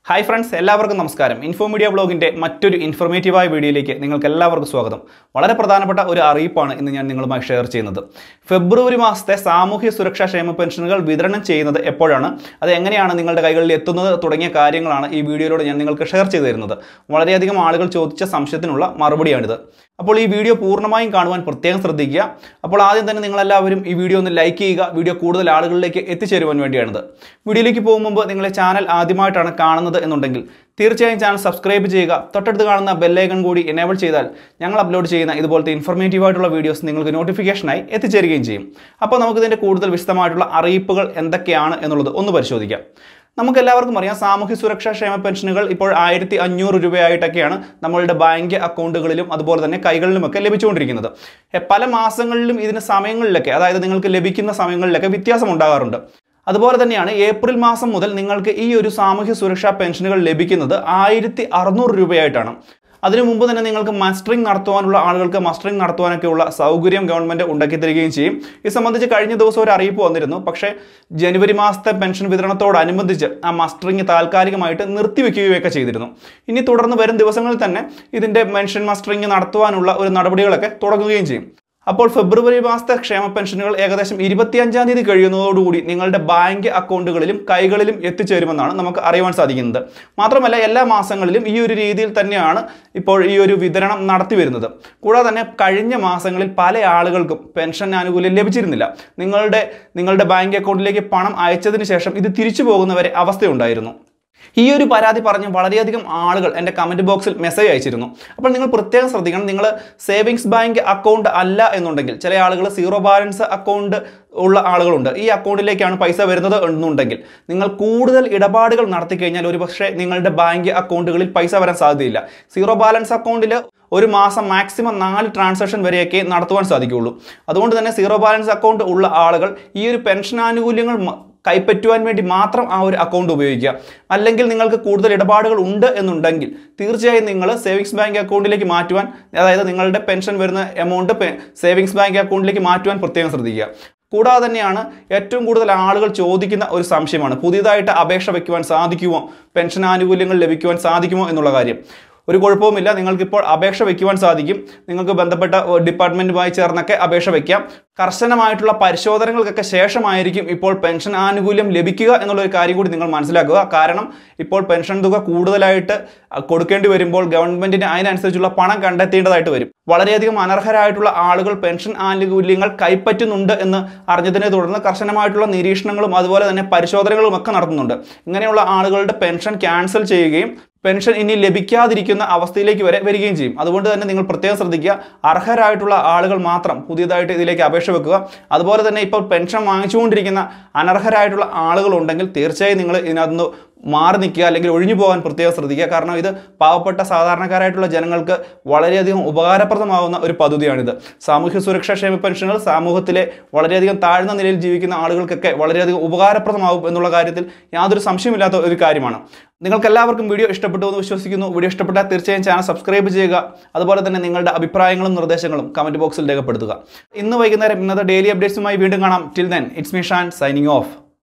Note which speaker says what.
Speaker 1: hi friends എല്ലാവർക്കും നമസ്കാരം info media ബ്ലോഗിൻ്റെ മറ്റൊരു ഇൻഫോർമേറ്റീവായ വീഡിയോയിലേക്ക് നിങ്ങൾക്ക് എല്ലാവർക്കും സ്വാഗതം വളരെ പ്രധാനപ്പെട്ട ഒരു അറിയിപ്പാണ് ഇന്ന് ഞാൻ നിങ്ങളുമായി ഷെയർ ചെയ്യുന്നത് ഫെബ്രുവരി മാസത്തെ സാമൂഹ്യ സുരക്ഷാ ക്ഷേമ പെൻഷനുകൾ വിതരണം ചെയ്യുന്നത് എപ്പോഴാണ് അത് എങ്ങനെയാണ് നിങ്ങളുടെ കൈകളിൽ എത്തുന്നത് തുടങ്ങിയ കാര്യങ്ങളാണ് ഈ വീഡിയോയിലൂടെ ഞാൻ നിങ്ങൾക്ക് ഷെയർ ചെയ്തു തരുന്നത് വളരെയധികം ആളുകൾ ചോദിച്ച സംശയത്തിനുള്ള മറുപടിയാണിത് അപ്പോൾ ഈ വീഡിയോ പൂർണ്ണമായും കാണുവാൻ പ്രത്യേകം ശ്രദ്ധിക്കുക അപ്പോൾ ആദ്യം തന്നെ നിങ്ങളെല്ലാവരും ഈ വീഡിയോ ഒന്ന് ലൈക്ക് ചെയ്യുക വീഡിയോ കൂടുതൽ ആളുകളിലേക്ക് എത്തിച്ചേരുവാൻ വേണ്ടിയാണിത് വീഡിയോയിലേക്ക് പോകും മുമ്പ് നിങ്ങളെ ചാനൽ ആദ്യമായിട്ടാണ് കാണുന്നത് എന്നുണ്ടെങ്കിൽ തീർച്ചയായും ചാനൽ സബ്സ്ക്രൈബ് ചെയ്യുക തൊട്ടടുത്ത് കാണുന്ന ബെല്ലൈക്കൺ കൂടി എനേബിൾ ചെയ്താൽ ഞങ്ങൾ അപ്ലോഡ് ചെയ്യുന്ന ഇതുപോലത്തെ ഇൻഫർമേറ്റീവ് ആയിട്ടുള്ള വീഡിയോസ് നിങ്ങൾക്ക് നോട്ടിഫിക്കേഷനായി എത്തിച്ചേരുകയും ചെയ്യും അപ്പോൾ നമുക്കിതിൻ്റെ കൂടുതൽ വിശദമായിട്ടുള്ള അറിയിപ്പുകൾ എന്തൊക്കെയാണ് എന്നുള്ളത് ഒന്ന് പരിശോധിക്കാം നമുക്ക് എല്ലാവർക്കും അറിയാം സാമൂഹ്യ സുരക്ഷാ ക്ഷേമ പെൻഷനുകൾ ഇപ്പോൾ ആയിരത്തി അഞ്ഞൂറ് രൂപയായിട്ടൊക്കെയാണ് നമ്മളുടെ ബാങ്ക് അക്കൗണ്ടുകളിലും അതുപോലെ തന്നെ കൈകളിലുമൊക്കെ ലഭിച്ചുകൊണ്ടിരിക്കുന്നത് എ, പല മാസങ്ങളിലും ഇതിന് സമയങ്ങളിലൊക്കെ അതായത് നിങ്ങൾക്ക് ലഭിക്കുന്ന സമയങ്ങളിലൊക്കെ വ്യത്യാസം ഉണ്ടാകാറുണ്ട് അതുപോലെ തന്നെയാണ് ഏപ്രിൽ മാസം മുതൽ നിങ്ങൾക്ക് ഈ ഒരു സാമൂഹ്യ സുരക്ഷാ പെൻഷനുകൾ ലഭിക്കുന്നത് ആയിരത്തി അറുന്നൂറ് രൂപയായിട്ടാണ് അതിനു മുമ്പ് തന്നെ നിങ്ങൾക്ക് മസ്റ്ററിംഗ് നടത്തുവാനുള്ള ആളുകൾക്ക് മസ്റ്ററിംഗ് നടത്തുവാനൊക്കെയുള്ള സൗകര്യം ഗവൺമെന്റ് ഉണ്ടാക്കി തരികയും ചെയ്യും ഇത് സംബന്ധിച്ച് കഴിഞ്ഞ ദിവസം ഒരു അറിയിപ്പ് വന്നിരുന്നു പക്ഷേ ജനുവരി മാസത്തെ പെൻഷൻ വിതരണത്തോടനുബന്ധിച്ച് ആ മസ്റ്ററിംഗ് താൽക്കാലികമായിട്ട് നിർത്തിവെക്കുകയൊക്കെ ചെയ്തിരുന്നു ഇനി തുടർന്ന് വരും ദിവസങ്ങളിൽ തന്നെ ഇതിന്റെ പെൻഷൻ മസ്റ്ററിംഗ് നടത്തുവാനുള്ള ഒരു നടപടികളൊക്കെ തുടങ്ങുകയും ചെയ്യും അപ്പോൾ ഫെബ്രുവരി മാസത്തെ ക്ഷേമ പെൻഷനുകൾ ഏകദേശം ഇരുപത്തിയഞ്ചാം തീയതി കഴിയുന്നതോടുകൂടി നിങ്ങളുടെ ബാങ്ക് അക്കൗണ്ടുകളിലും കൈകളിലും എത്തിച്ചേരുമെന്നാണ് നമുക്ക് അറിയുവാൻ സാധിക്കുന്നത് മാത്രമല്ല എല്ലാ മാസങ്ങളിലും ഈ ഒരു രീതിയിൽ തന്നെയാണ് ഇപ്പോൾ ഈ ഒരു വിതരണം നടത്തി വരുന്നത് കൂടാതെ തന്നെ കഴിഞ്ഞ മാസങ്ങളിൽ പല ആളുകൾക്കും പെൻഷൻ ആനുകൂല്യം ലഭിച്ചിരുന്നില്ല നിങ്ങളുടെ നിങ്ങളുടെ ബാങ്ക് അക്കൗണ്ടിലേക്ക് പണം അയച്ചതിന് ശേഷം ഇത് തിരിച്ചു പോകുന്നവരെ അവസ്ഥയുണ്ടായിരുന്നു ഈ ഒരു പരാതി പറഞ്ഞ് വളരെയധികം ആളുകൾ എൻ്റെ കമൻറ്റ് ബോക്സിൽ മെസ്സേജ് അയച്ചിരുന്നു അപ്പോൾ നിങ്ങൾ പ്രത്യേകം ശ്രദ്ധിക്കണം നിങ്ങൾ സേവിങ്സ് ബാങ്ക് അക്കൗണ്ട് അല്ല എന്നുണ്ടെങ്കിൽ ചില ആളുകൾ സീറോ ബാലൻസ് അക്കൗണ്ട് ഉള്ള ആളുകളുണ്ട് ഈ അക്കൗണ്ടിലേക്കാണ് പൈസ വരുന്നത് എന്നുണ്ടെങ്കിൽ നിങ്ങൾ കൂടുതൽ ഇടപാടുകൾ നടത്തി കഴിഞ്ഞാൽ ഒരുപക്ഷെ നിങ്ങളുടെ ബാങ്ക് അക്കൗണ്ടുകളിൽ പൈസ വരാൻ സാധ്യതയില്ല സീറോ ബാലൻസ് അക്കൗണ്ടിൽ ഒരു മാസം മാക്സിമം നാല് ട്രാൻസാക്ഷൻ വരെയൊക്കെ നടത്തുവാൻ സാധിക്കുകയുള്ളൂ അതുകൊണ്ട് തന്നെ സീറോ ബാലൻസ് അക്കൗണ്ട് ഉള്ള ആളുകൾ ഈ ഒരു പെൻഷൻ ആനുകൂല്യങ്ങൾ മ- കൈപ്പറ്റുവാൻ വേണ്ടി മാത്രം ആ ഒരു അക്കൗണ്ട് ഉപയോഗിക്കുക അല്ലെങ്കിൽ നിങ്ങൾക്ക് കൂടുതൽ ഇടപാടുകൾ ഉണ്ട് എന്നുണ്ടെങ്കിൽ തീർച്ചയായും നിങ്ങൾ സേവിങ്സ് ബാങ്ക് അക്കൗണ്ടിലേക്ക് മാറ്റുവാൻ അതായത് നിങ്ങളുടെ പെൻഷൻ വരുന്ന എമൗണ്ട് സേവിങ്സ് ബാങ്ക് അക്കൗണ്ടിലേക്ക് മാറ്റുവാൻ പ്രത്യേകം ശ്രദ്ധിക്കുക കൂടാതെ തന്നെയാണ് ഏറ്റവും കൂടുതൽ ആളുകൾ ചോദിക്കുന്ന ഒരു സംശയമാണ് പുതിയതായിട്ട് അപേക്ഷ വയ്ക്കുവാൻ സാധിക്കുമോ പെൻഷൻ ആനുകൂല്യങ്ങൾ ലഭിക്കുവാൻ സാധിക്കുമോ എന്നുള്ള കാര്യം ഒരു കുഴപ്പവുമില്ല നിങ്ങൾക്കിപ്പോൾ അപേക്ഷ വയ്ക്കുവാൻ സാധിക്കും നിങ്ങൾക്ക് ബന്ധപ്പെട്ട ഡിപ്പാർട്ട്മെൻറ്റുമായി ചേർന്നൊക്കെ അപേക്ഷ വയ്ക്കാം കർശനമായിട്ടുള്ള പരിശോധനകൾക്കൊക്കെ ശേഷമായിരിക്കും ഇപ്പോൾ പെൻഷൻ ആനുകൂല്യം ലഭിക്കുക എന്നുള്ള ഒരു കാര്യം കൂടി നിങ്ങൾ മനസ്സിലാക്കുക കാരണം ഇപ്പോൾ പെൻഷൻ തുക കൂടുതലായിട്ട് അഹ്, കൊടുക്കേണ്ടി വരുമ്പോൾ ഗവൺമെന്റിന് അതിനനുസരിച്ചുള്ള പണം കണ്ടെത്തേണ്ടതായിട്ട് വരും വളരെയധികം അനർഹരായിട്ടുള്ള ആളുകൾ പെൻഷൻ ആനുകൂല്യങ്ങൾ കൈപ്പറ്റുന്നുണ്ട് എന്ന് അറിഞ്ഞതിനെ തുടർന്ന് കർശനമായിട്ടുള്ള നിരീക്ഷണങ്ങളും അതുപോലെ തന്നെ പരിശോധനകളും ഒക്കെ നടത്തുന്നുണ്ട് ഇങ്ങനെയുള്ള ആളുകളുടെ പെൻഷൻ ക്യാൻസൽ ചെയ്യുകയും പെൻഷൻ ഇനി ലഭിക്കാതിരിക്കുന്ന അവസ്ഥയിലേക്ക് വരെ വരികയും ചെയ്യും അതുകൊണ്ട് തന്നെ നിങ്ങൾ പ്രത്യേകം ശ്രദ്ധിക്കുക അർഹരായിട്ടുള്ള ആളുകൾ മാത്രം പുതിയതായിട്ട് ഇതിലേക്ക് അപേക്ഷ വെക്കുക അതുപോലെ തന്നെ ഇപ്പോൾ പെൻഷൻ വാങ്ങിച്ചുകൊണ്ടിരിക്കുന്ന അനർഹരായിട്ടുള്ള ആളുകളുണ്ടെങ്കിൽ തീർച്ചയായും നിങ്ങൾ ഇതിനകത്ത് മാറി നിൽക്കുക അല്ലെങ്കിൽ ഒഴിഞ്ഞു പോകാൻ പ്രത്യേകം ശ്രദ്ധിക്കുക കാരണം ഇത് പാവപ്പെട്ട സാധാരണക്കാരായിട്ടുള്ള ജനങ്ങൾക്ക് വളരെയധികം ഉപകാരപ്രദമാകുന്ന ഒരു പദ്ധതിയാണിത് സാമൂഹ്യ സുരക്ഷാ ക്ഷേമ പെൻഷനുകൾ സമൂഹത്തിലെ വളരെയധികം താഴ്ന്ന നിലയിൽ ജീവിക്കുന്ന ആളുകൾക്കൊക്കെ വളരെയധികം ഉപകാരപ്രദമാകും എന്നുള്ള കാര്യത്തിൽ യാതൊരു സംശയമില്ലാത്ത ഒരു കാര്യമാണ് നിങ്ങൾക്ക് എല്ലാവർക്കും വീഡിയോ ഇഷ്ടപ്പെട്ടു എന്ന് വിശ്വസിക്കുന്നു വീഡിയോ ഇഷ്ടപ്പെട്ടാൽ തീർച്ചയായും ചാനൽ സബ്സ്ക്രൈബ് ചെയ്യുക അതുപോലെ തന്നെ നിങ്ങളുടെ അഭിപ്രായങ്ങളും നിർദ്ദേശങ്ങളും കമന്റ് ബോക്സിൽ രേഖപ്പെടുത്തുക ഇന്ന് വൈകുന്നേരം ഇന്നത്തെ ഡെയിലി അപ്ഡേറ്റ്സുമായി വീണ്ടും കാണാം till then it's me Shan signing of